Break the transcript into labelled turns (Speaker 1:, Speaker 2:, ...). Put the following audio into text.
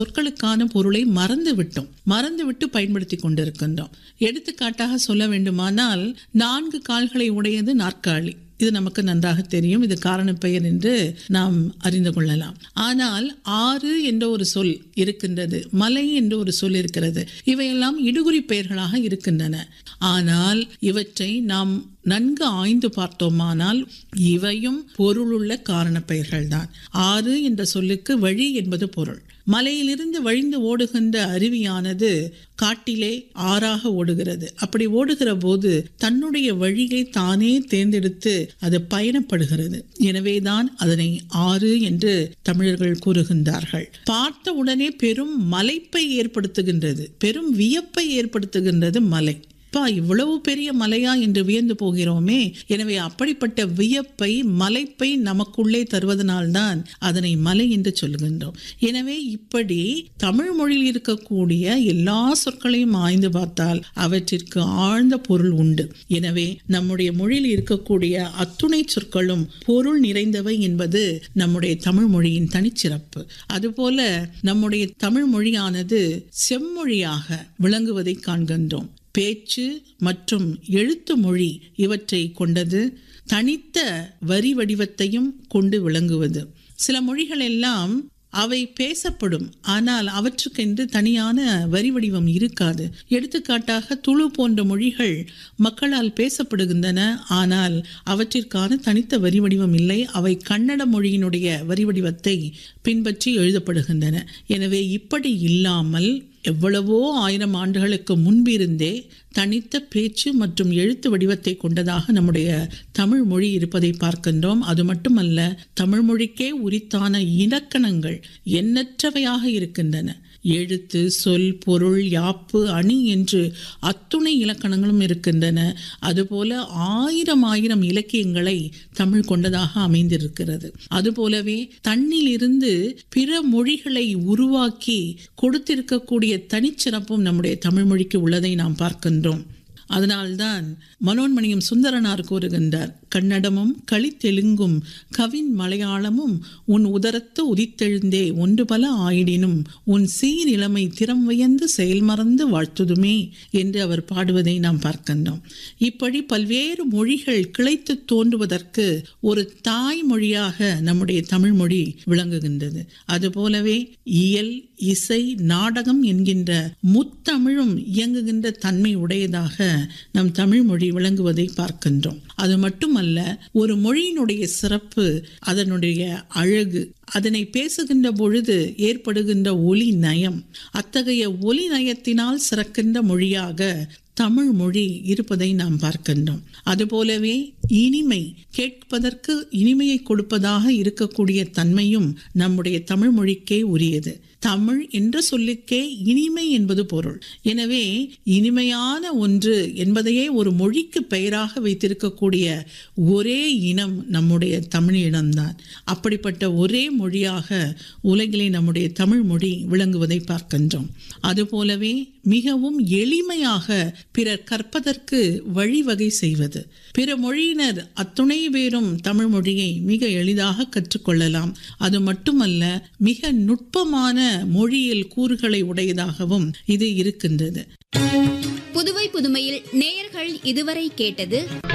Speaker 1: சொற்களுக்கான பொருளை மறந்து விட்டோம் மறந்து விட்டு பயன்படுத்தி கொண்டிருக்கின்றோம் எடுத்துக்காட்டாக சொல்ல வேண்டுமானால் நான்கு கால்களை உடையது நாற்காலி இது நமக்கு நன்றாக தெரியும் இது காரண பெயர் என்று நாம் அறிந்து கொள்ளலாம் ஆனால் ஆறு என்ற ஒரு சொல் இருக்கின்றது மலை என்ற ஒரு சொல் இருக்கிறது இவையெல்லாம் இடுகுறி பெயர்களாக இருக்கின்றன ஆனால் இவற்றை நாம் நன்கு ஆய்ந்து பார்த்தோமானால் இவையும் பொருளுள்ள காரண பெயர்கள்தான் ஆறு என்ற சொல்லுக்கு வழி என்பது பொருள் மலையிலிருந்து வழிந்து ஓடுகின்ற அருவியானது காட்டிலே ஆறாக ஓடுகிறது அப்படி ஓடுகிற போது தன்னுடைய வழியை தானே தேர்ந்தெடுத்து அது பயணப்படுகிறது எனவேதான் அதனை ஆறு என்று தமிழர்கள் கூறுகின்றார்கள் பார்த்த உடனே பெரும் மலைப்பை ஏற்படுத்துகின்றது பெரும் வியப்பை ஏற்படுத்துகின்றது மலை அப்பா இவ்வளவு பெரிய மலையா என்று வியந்து போகிறோமே எனவே அப்படிப்பட்ட வியப்பை மலைப்பை நமக்குள்ளே தருவதனால்தான் அதனை மலை என்று சொல்லுகின்றோம் எனவே இப்படி தமிழ் மொழியில் இருக்கக்கூடிய எல்லா சொற்களையும் ஆய்ந்து பார்த்தால் அவற்றிற்கு ஆழ்ந்த பொருள் உண்டு எனவே நம்முடைய மொழியில் இருக்கக்கூடிய அத்துணை சொற்களும் பொருள் நிறைந்தவை என்பது நம்முடைய தமிழ் மொழியின் தனிச்சிறப்பு அதுபோல நம்முடைய தமிழ் மொழியானது செம்மொழியாக விளங்குவதை காண்கின்றோம் பேச்சு மற்றும் எழுத்து மொழி இவற்றை கொண்டது தனித்த வரி வடிவத்தையும் கொண்டு விளங்குவது சில மொழிகள் எல்லாம் அவை பேசப்படும் ஆனால் அவற்றுக்கென்று தனியான வரி வடிவம் இருக்காது எடுத்துக்காட்டாக துளு போன்ற மொழிகள் மக்களால் பேசப்படுகின்றன ஆனால் அவற்றிற்கான தனித்த வரி வடிவம் இல்லை அவை கன்னட மொழியினுடைய வரி வடிவத்தை பின்பற்றி எழுதப்படுகின்றன எனவே இப்படி இல்லாமல் எவ்வளவோ ஆயிரம் ஆண்டுகளுக்கு முன்பிருந்தே தனித்த பேச்சு மற்றும் எழுத்து வடிவத்தை கொண்டதாக நம்முடைய தமிழ் மொழி இருப்பதை பார்க்கின்றோம் அது மட்டுமல்ல தமிழ் மொழிக்கே உரித்தான இலக்கணங்கள் எண்ணற்றவையாக இருக்கின்றன எழுத்து சொல் பொருள் யாப்பு அணி என்று அத்துணை இலக்கணங்களும் இருக்கின்றன அதுபோல ஆயிரம் ஆயிரம் இலக்கியங்களை தமிழ் கொண்டதாக அமைந்திருக்கிறது அதுபோலவே தன்னிலிருந்து பிற மொழிகளை உருவாக்கி கொடுத்திருக்கக்கூடிய தனிச்சிறப்பும் நம்முடைய தமிழ் மொழிக்கு உள்ளதை நாம் பார்க்கின்றோம் அதனால்தான் மனோன்மணியம் சுந்தரனார் கூறுகின்றார் கன்னடமும் களித்தெலுங்கும் கவின் மலையாளமும் உன் உதரத்து உதித்தெழுந்தே ஒன்று பல ஆயிடினும் உன் சீர் இளமை திறம் வியந்து செயல் மறந்து வாழ்த்துதுமே என்று அவர் பாடுவதை நாம் பார்க்கின்றோம் இப்படி பல்வேறு மொழிகள் கிளைத்து தோன்றுவதற்கு ஒரு தாய்மொழியாக நம்முடைய தமிழ் மொழி விளங்குகின்றது அதுபோலவே இயல் இசை நாடகம் என்கின்ற முத்தமிழும் இயங்குகின்ற தன்மை உடையதாக நம் தமிழ் மொழி விளங்குவதை பார்க்கின்றோம் அது மட்டுமல்ல ஒரு மொழியினுடைய சிறப்பு அதனுடைய அழகு அதனை பேசுகின்ற பொழுது ஏற்படுகின்ற ஒலி நயம் அத்தகைய ஒலி நயத்தினால் சிறக்கின்ற மொழியாக தமிழ் மொழி இருப்பதை நாம் பார்க்கின்றோம் அதுபோலவே இனிமை கேட்பதற்கு இனிமையை கொடுப்பதாக இருக்கக்கூடிய தன்மையும் நம்முடைய தமிழ் மொழிக்கே உரியது தமிழ் என்ற சொல்லுக்கே இனிமை என்பது பொருள் எனவே இனிமையான ஒன்று என்பதையே ஒரு மொழிக்கு பெயராக வைத்திருக்கக்கூடிய ஒரே இனம் நம்முடைய தமிழ் இனம்தான் அப்படிப்பட்ட ஒரே மொழியாக உலகிலே நம்முடைய தமிழ் மொழி விளங்குவதை பார்க்கின்றோம் அதுபோலவே மிகவும் எளிமையாக பிறர் கற்பதற்கு வழிவகை செய்வது பிற மொழியினர் அத்துணை பேரும் தமிழ் மொழியை மிக எளிதாக கற்றுக்கொள்ளலாம் அது மட்டுமல்ல மிக நுட்பமான மொழியியல் கூறுகளை உடையதாகவும் இது இருக்கின்றது
Speaker 2: புதுவை புதுமையில் நேயர்கள் இதுவரை கேட்டது